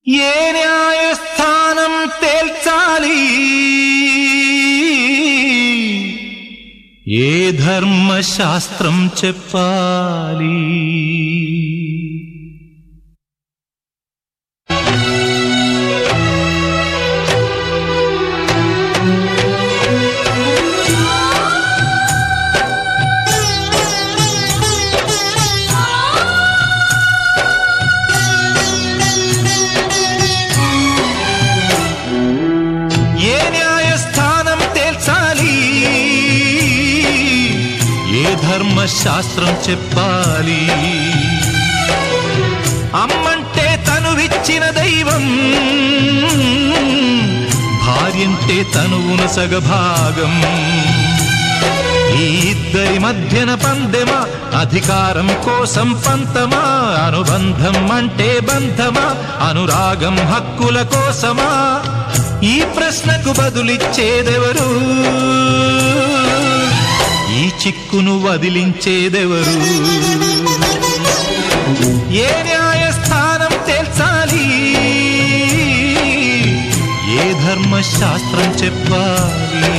ఏ న్యాయస్థానం తేల్చాలి ఏ ధర్మశాస్త్రం చెప్పాలి ఏ న్యాయస్థానం తేల్చాలి ఏ ధర్మశాస్త్రం చెప్పాలి అమ్మంటే తనువిచ్చిన దైవం భార్యంటే తనువున సగభాగం ఈ ఇద్దరి మధ్యన పందెమా అధికారం కోసం పంతమా అనుబంధం అంటే బంధమా అనురాగం హక్కుల కోసమా ఈ ప్రశ్నకు బదులిచ్చేదెవరు ఈ చిక్కును వదిలించేదెవరు ఏ న్యాయస్థానం తేల్చాలి ఏ ధర్మశాస్త్రం చెప్పాలి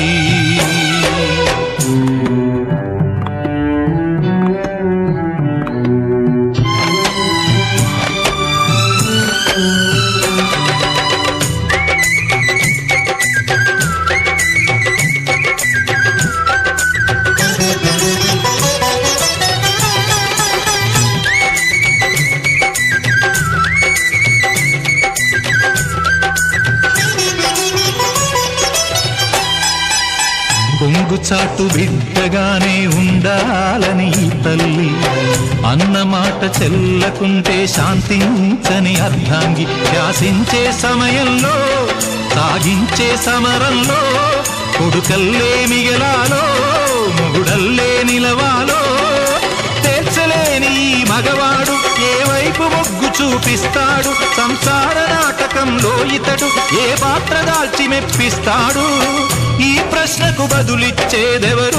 కొంగుచాటు బిడ్డగానే ఉండాలని ఈ తల్లి అన్న మాట చెల్లకుంటే శాంతించని అర్ధాంగి శాసించే సమయంలో సాగించే సమరంలో కొడుకల్లే మిగలాలో మొగుడల్లే నిలవాలో తేల్చలేని ఈ మగవాడు ఏ వైపు మొగ్గు చూపిస్తాడు సంసార నాటకంలో ఇతడు ఏ పాత్ర దాల్చి మెప్పిస్తాడు ఈ ప్రశ్నకు బదులిచ్చేదెవరు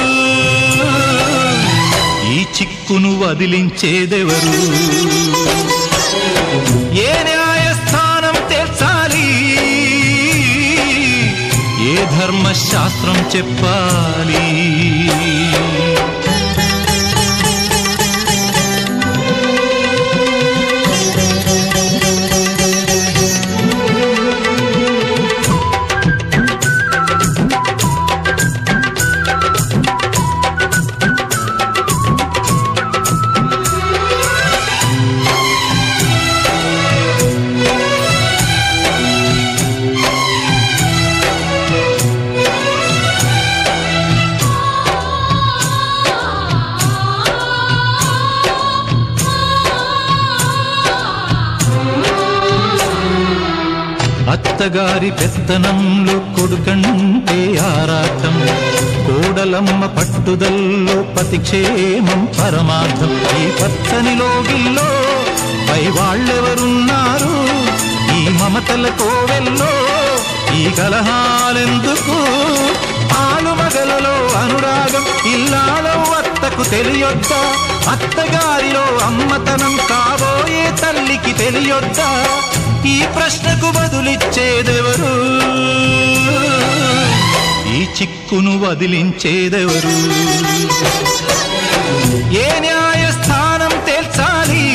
ఈ చిక్కును వదిలించేదెవరు ఏ న్యాయస్థానం తేల్చాలి ఏ ధర్మశాస్త్రం చెప్పాలి అత్తగారి పెత్తనంలో కొడుకంటే ఆరాటం కోడలమ్మ పట్టుదల్లో పతిక్షేమం పరమార్థం ఈ పచ్చని లోగిల్లో పై వాళ్ళెవరున్నారు ఈ మమతల కోవెల్లో ఈ కలహాలెందుకు ఆలుమగలలో అనురాగం ఇల్లాలో అత్తకు తెలియొద్దా అత్తగారిలో అమ్మతనం కాబోయే తల్లికి తెలియొద్దా ఈ ప్రశ్నకు బదులిచ్చేదెవరు ఈ చిక్కును వదిలించేదెవరు ఏ న్యాయస్థానం తేల్చాలి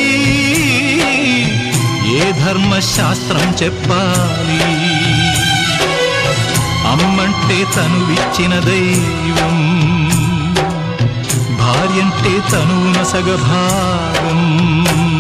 ఏ ధర్మశాస్త్రం చెప్పాలి అమ్మంటే తనువిచ్చిన దైవం భార్యంటే తనువున సగభాగం